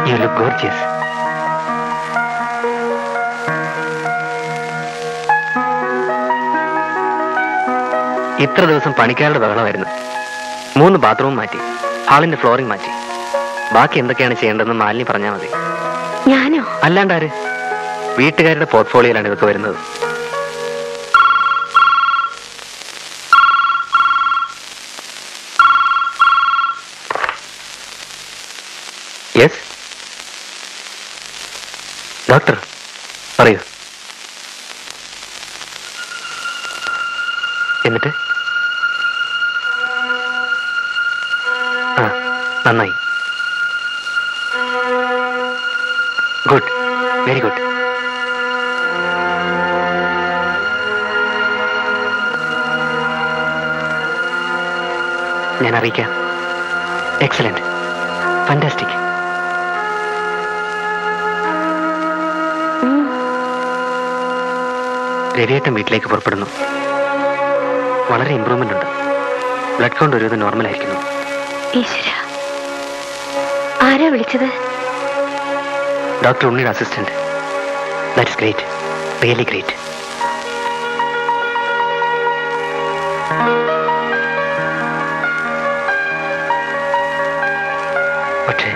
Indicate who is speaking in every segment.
Speaker 1: You look gorgeous ഇത്ര ദിവസം പണിക്കാരുടെ ബഹളമായിരുന്നു മൂന്ന് ബാത്റൂം മാറ്റി ഹാളിന്റെ ഫ്ലോറിംഗ് മാറ്റി ബാക്കി എന്തൊക്കെയാണ് ചെയ്യേണ്ടതെന്ന് മാലിനി പറഞ്ഞാൽ മതി
Speaker 2: ഞാനോ
Speaker 1: അല്ലാണ്ടാര് വീട്ടുകാരുടെ പോർട്ട്ഫോളിയോയിലാണ് ഇതൊക്കെ വരുന്നത് യെസ് ഡോക്ടർ പറയൂ എന്നിട്ട് ആ നന്നായി ഗുഡ് വെരി ഗുഡ് ഞാൻ അറിയിക്കാം എക്സലന്റ് ഫാന്റാസ്റ്റിക് രവിയേട്ടൻ വീട്ടിലേക്ക് പുറപ്പെടുന്നു വളരെ ഇമ്പ്രൂവ്മെന്റ് ഉണ്ട് ബ്ലഡ് കൗണ്ട് ഒരുവിധം നോർമൽ ആയിരിക്കുന്നു
Speaker 2: ഈശ്വര ആരാ വിളിച്ചത്
Speaker 1: ഡോക്ടർ ഉണ്ണിയുടെ assistant that's great really great പക്ഷേ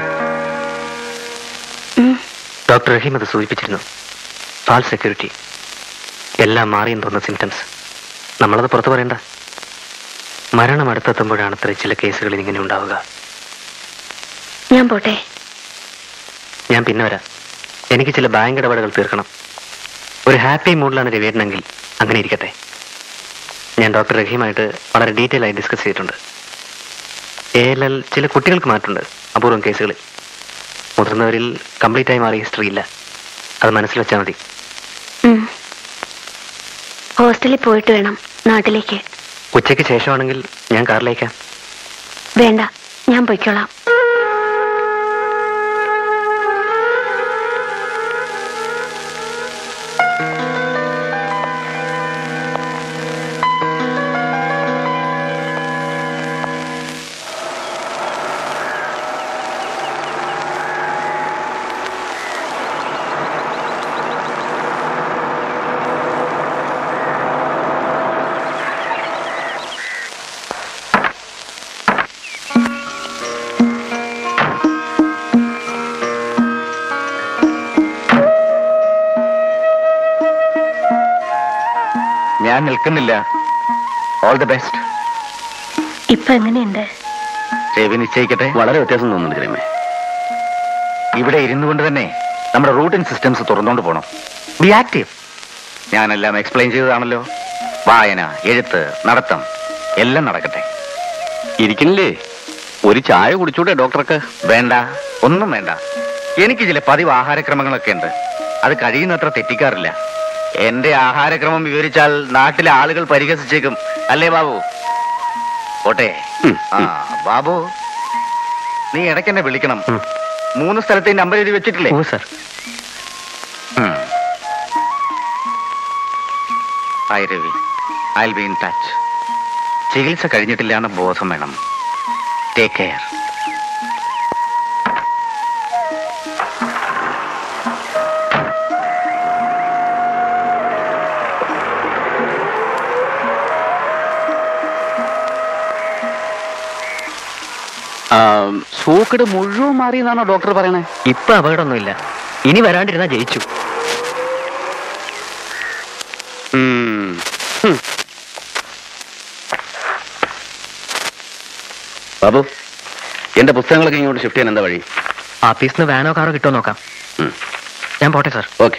Speaker 2: ഉം.
Speaker 1: ഡോക്ടർ റഹീം അത് സൂചിപ്പിച്ചിരുന്നു ഫാൾ സെക്യൂരിറ്റി എല്ലാം മാറിയെന്ന് തോന്നുന്ന സിംറ്റംസ് നമ്മളത് പുറത്തു പറയണ്ട മരണം അടുത്തെത്തുമ്പോഴാണ് അത്ര ചില കേസുകളിൽ ഇങ്ങനെ ഉണ്ടാവുക
Speaker 2: ഞാൻ പോട്ടെ
Speaker 1: ഞാൻ പിന്നെ വരാം എനിക്ക് ചില ബാങ്ക് ഇടപാടുകൾ തീർക്കണം ഒരു ഹാപ്പി മൂഡിലാണ് രവിയേട്ടനെങ്കിൽ അങ്ങനെ ഇരിക്കട്ടെ ഞാൻ ഡോക്ടർ റഹീമായിട്ട് വളരെ ഡീറ്റെയിൽ ആയി ഡിസ്കസ് ചെയ്തിട്ടുണ്ട് എ എൽ എൽ ചില കുട്ടികൾക്ക് മാറ്റുണ്ട് അപൂർവം കേസുകളിൽ മുതിർന്നവരിൽ കംപ്ലീറ്റ് ആയി മാറിയ ഹിസ്റ്ററി ഇല്ല അത് മനസ്സിൽ വെച്ചാൽ മതി
Speaker 2: ഉം. ഹോസ്റ്റലിൽ പോയിട്ട് വേണം നാട്ടിലേക്ക്
Speaker 1: ഉച്ചയ്ക്ക് ശേഷമാണെങ്കിൽ ഞാൻ കാറിലേക്കാം
Speaker 2: വേണ്ട ഞാൻ പൊയ്ക്കോളാം
Speaker 3: ഞാൻ നിൽക്കുന്നില്ല ഓൾ ദി ബെസ്റ്റ്
Speaker 2: ഇപ്പൊ എങ്ങനെയുണ്ട്
Speaker 3: രവി നിശ്ചയിക്കട്ടെ
Speaker 4: വളരെ വ്യത്യാസം തോന്നുന്നുണ്ട് ഗ്രീമേ
Speaker 3: ഇവിടെ ഇരുന്നു കൊണ്ട് തന്നെ നമ്മുടെ റൂട്ടിംഗ് സിസ്റ്റംസ് തുറന്നുകൊണ്ട് പോകണം ബി ആക്റ്റീവ് ഞാനെല്ലാം എക്സ്പ്ലെയിൻ ചെയ്തതാണല്ലോ വായന എഴുത്ത് നടത്തം എല്ലാം നടക്കട്ടെ
Speaker 4: ഇരിക്കണില്ലേ ഒരു ചായ കുടിച്ചൂടെ ഡോക്ടർക്ക്
Speaker 3: വേണ്ട ഒന്നും വേണ്ട എനിക്ക് ചില പതിവ് ആഹാരക്രമങ്ങളൊക്കെ ഉണ്ട് അത് കഴിയുന്നത്ര തെറ്റിക്കാറില്ല എന്റെ ആഹാരക്രമം വിവരിച്ചാൽ നാട്ടിലെ ആളുകൾ പരിഹസിച്ചേക്കും അല്ലേ ബാബു പോട്ടെ
Speaker 4: ഉം,
Speaker 3: ആ
Speaker 4: ഉം.
Speaker 3: ബാബു നീ ഇടയ്ക്ക് എന്നെ വിളിക്കണം
Speaker 1: ഉം.
Speaker 3: മൂന്ന് സ്ഥലത്തെ നമ്പർ എഴുതി വെച്ചിട്ടില്ലേ
Speaker 1: ഓ സർ
Speaker 3: ഉം. Hi Ravi I be in touch ചികിത്സ കഴിഞ്ഞിട്ടില്ല എന്ന ബോധം വേണം ടേക്ക് കെയർ
Speaker 4: സൂക്കട് മുഴുവൻ മാറി എന്നാണോ ഡോക്ടർ പറയണേ
Speaker 1: ഇപ്പൊ അപകടമൊന്നുമില്ല ഇനി വരാണ്ടിരുന്നാ ജയിച്ചു
Speaker 4: ഉം. ഹും. ബാബു എന്റെ പുസ്തകങ്ങളൊക്കെ ഇങ്ങോട്ട് ഷിഫ്റ്റ് ചെയ്യാൻ എന്താ വഴി
Speaker 1: ആഫീസിൽ നിന്ന് വാനോ കാറോ കിട്ടുമോ നോക്കാം
Speaker 4: ഉം.
Speaker 1: ഞാൻ പോട്ടെ സർ
Speaker 4: ഓക്കെ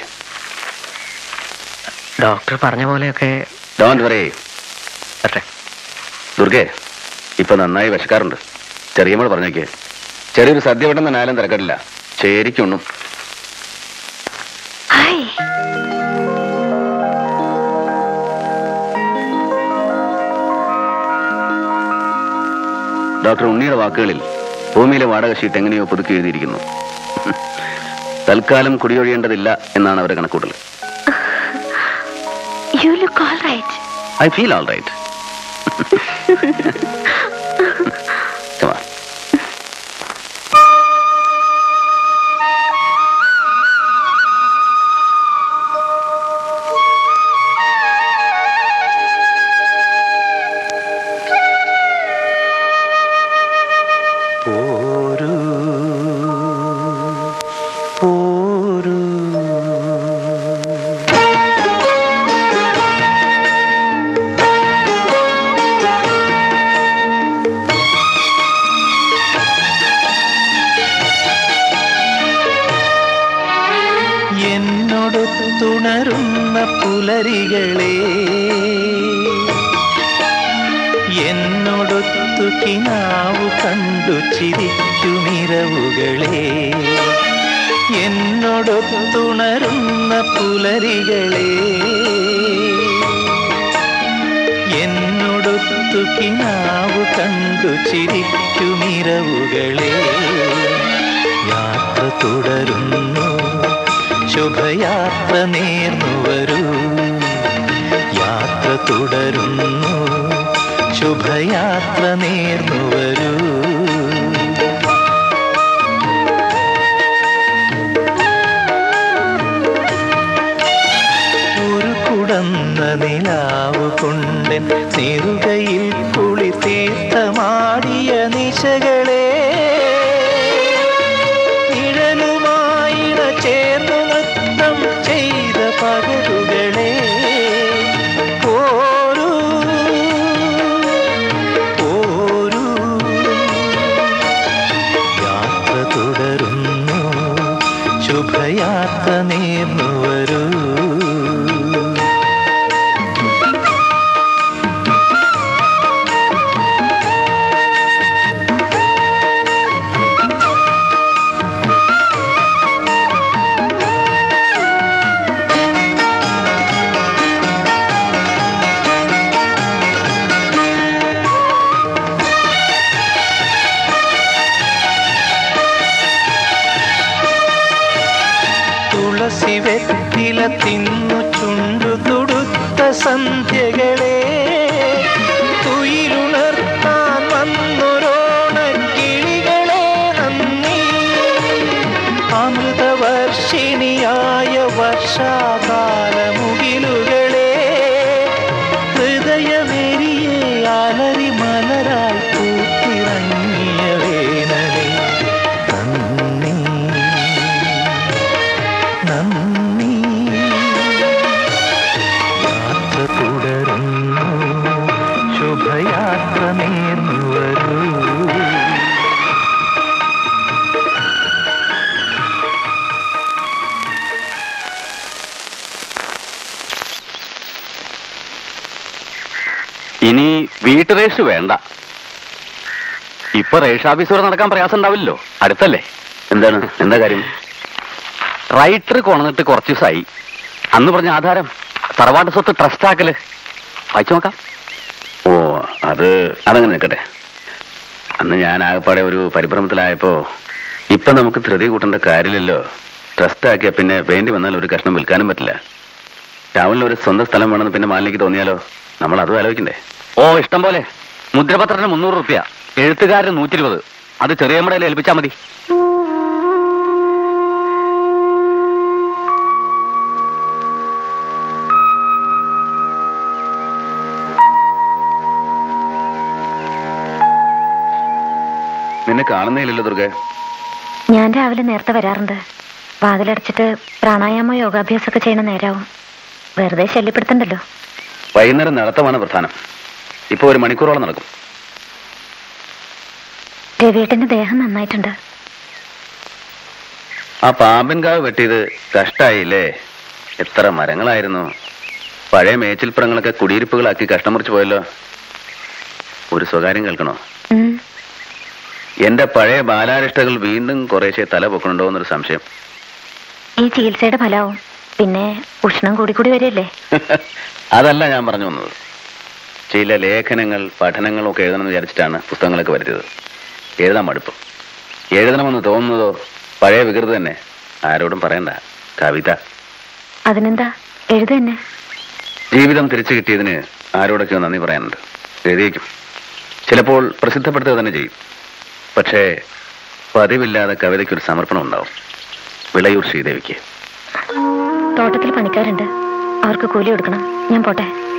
Speaker 1: ഡോക്ടർ പറഞ്ഞ പോലെയൊക്കെ
Speaker 4: ഡോണ്ട് വറേ
Speaker 1: പറ്റേ
Speaker 4: ദുർഗേ ഇപ്പൊ നന്നായി വിശക്കാറുണ്ട് ചെറിയമ്മൾ പറഞ്ഞേക്ക് ചെറിയൊരു സദ്യ വിടുന്ന നാലും തിരക്കടില്ല ശരിക്കുണ്ണും
Speaker 2: ഹായ്
Speaker 4: ഡോക്ടർ ഉണ്ണിയുടെ വാക്കുകളിൽ ഭൂമിയിലെ വാടക ഷീറ്റ് എങ്ങനെയോ പുതുക്കി എഴുതിയിരിക്കുന്നു തൽക്കാലം കുടിയൊഴിയേണ്ടതില്ല എന്നാണ് അവരുടെ കണക്കൂട്ടൽ
Speaker 2: you look all right
Speaker 4: I feel all right
Speaker 5: എന്നോടൊത്തുണരുന്ന പുലരികളെ എന്നോടൊത്തു കിനാവു കണ്ടു ചിരിക്കുമിരവുകളെ എന്നോടൊത്തുണരുന്ന പുലരികളെ എന്നോടൊത്തു കിനാവു കണ്ടു ചിരിക്കുമിരവുകളെ യാത്ര തുടരുന്നു ശുഭയാത്ര നേർന്നു വരൂ യാത്ര തുടരുന്നു ശുഭയാത്ര നേർന്നു വരൂ ഒരു കുടന്ന നിലാവ് കൊണ്ടൻ നെറുകയിൽ കുളി തീർത്ഥമാടിയ നിശകളെ നിഴലുമായിട ചേർന്നു നൃത്തം ചെയ്ത പകലുകളെ ഓരൂ ഓരൂ യാത്ര തുടരുന്നു ശുഭയാത്ര നേർന്നു വരൂ തുളസി വെറ്റില തിന്നു ചുണ്ടു തുടുത്ത സന്ധ്യകളെ തുയിലുണർത്താൻ വന്നൊരോണ കിളികളെ നന്ദി അമൃതവർഷിണിയായ വർഷാകാലമുകിലുകളെ ഹൃദയമെരിയെ അലറി മലരാൽ പൂത്തിറങ്ങിയ വേനലെ നന്ദി നന്ദി യാത്ര തുടരുന്നു ശുഭയാത്ര നേർന്നു വരൂ
Speaker 4: ഇനി വീട്ട് റേസ് വേണ്ട ഇപ്പൊ റേഷ് ഓഫീസർ നടക്കാൻ പ്രയാസം ഉണ്ടാവില്ലല്ലോ അടുത്തല്ലേ എന്താണ് എന്താ കാര്യം റൈറ്റർ കൊണന്നിട്ട് കുറച്ച് ദിവസമായി അന്ന് പറഞ്ഞ ആധാരം തറവാട്ട് സ്വത്ത് ട്രസ്റ്റ് ആക്കല് വായിച്ചു നോക്കാം ഓ അത് അതങ്ങനെ നിൽക്കട്ടെ അന്ന് ഞാൻ ആകപ്പാടെ ഒരു പരിഭ്രമത്തിലായപ്പോ ഇപ്പൊ നമുക്ക് ധൃതി കൂട്ടേണ്ട കാര്യമില്ലല്ലോ ട്രസ്റ്റ് ആക്കിയ പിന്നെ വേണ്ടി വന്നാൽ ഒരു കഷ്ണം വിൽക്കാനും പറ്റില്ല ടൗണിൽ ഒരു സ്വന്തം സ്ഥലം വേണമെന്ന് പിന്നെ മാലിലേക്ക് തോന്നിയാലോ നമ്മൾ അതും ആലോചിക്കണ്ടേ ഓ ഇഷ്ടം പോലെ മുദ്രപത്രത്തിന് മുന്നൂറ് റുപ്യ എഴുത്തുകാരന് നൂറ്റി ഇരുപത് അത് ചെറിയ മടയിൽ ഏൽപ്പിച്ചാൽ മതി നിന്നെ കാണുന്നേയില്ലല്ലോ ദുർഗ
Speaker 2: ഞാൻ രാവിലെ നേരത്തെ വരാറുണ്ട് വാതിലടച്ചിട്ട് പ്രാണായാമോ യോഗാഭ്യാസമൊക്കെ ചെയ്യണ നേരാവും വെറുതെ ശല്യപ്പെടുത്തണ്ടല്ലോ
Speaker 4: വൈകുന്നേരം നടത്തമാണ് പ്രധാനം ഇപ്പൊ ഒരു മണിക്കൂറോളം നടക്കും
Speaker 2: രവിയേട്ടന്റെ ദേഹം നന്നായിട്ടുണ്ട്
Speaker 4: ആ പാമ്പൻകാവ് വെട്ടിയത് കഷ്ടായില്ലേ എത്ര മരങ്ങളായിരുന്നു പഴയ മേച്ചിൽപ്പുറങ്ങളൊക്കെ കുടിയിരിപ്പുകളാക്കി കഷ്ടം മുറിച്ചു പോയല്ലോ ഒരു സ്വകാര്യം കേൾക്കണോ
Speaker 2: ഉം.
Speaker 4: എന്റെ പഴയ ബാലാരിഷ്ടകൾ വീണ്ടും കുറേശ്ശെ തല പൊക്കണുണ്ടോ എന്നൊരു സംശയം
Speaker 2: ഈ ചികിത്സയുടെ ഫലാവും പിന്നെ ഉഷ്ണം കൂടി കൂടി വരില്ലേ
Speaker 4: അതല്ല ഞാൻ പറഞ്ഞു വന്നത് ചില ലേഖനങ്ങൾ പഠനങ്ങളും ഒക്കെ എഴുതണമെന്ന് വിചാരിച്ചിട്ടാണ് പുസ്തകങ്ങളൊക്കെ വരുത്തിയത് എഴുതാൻ മടുപ്പ് എഴുതണമെന്ന് തോന്നുന്നതോ പഴയ വികൃതി തന്നെ ആരോടും പറയണ്ട കവിത
Speaker 2: അതിനെന്താ എഴുത തന്നെ
Speaker 4: ജീവിതം തിരിച്ചു കിട്ടിയതിന് ആരോടൊക്കെയോ നന്ദി പറയാനുണ്ട് എഴുതിയേക്കും ചിലപ്പോൾ പ്രസിദ്ധപ്പെടുത്തുക തന്നെ ചെയ്യും പക്ഷേ പതിവില്ലാതെ കവിതയ്ക്കൊരു സമർപ്പണം ഉണ്ടാവും വിളയൂർ ശ്രീദേവിക്ക്
Speaker 2: തോട്ടത്തിൽ പണിക്കാരുണ്ട് അവർക്ക് കൂലി കൊടുക്കണം ഞാൻ പോട്ടെ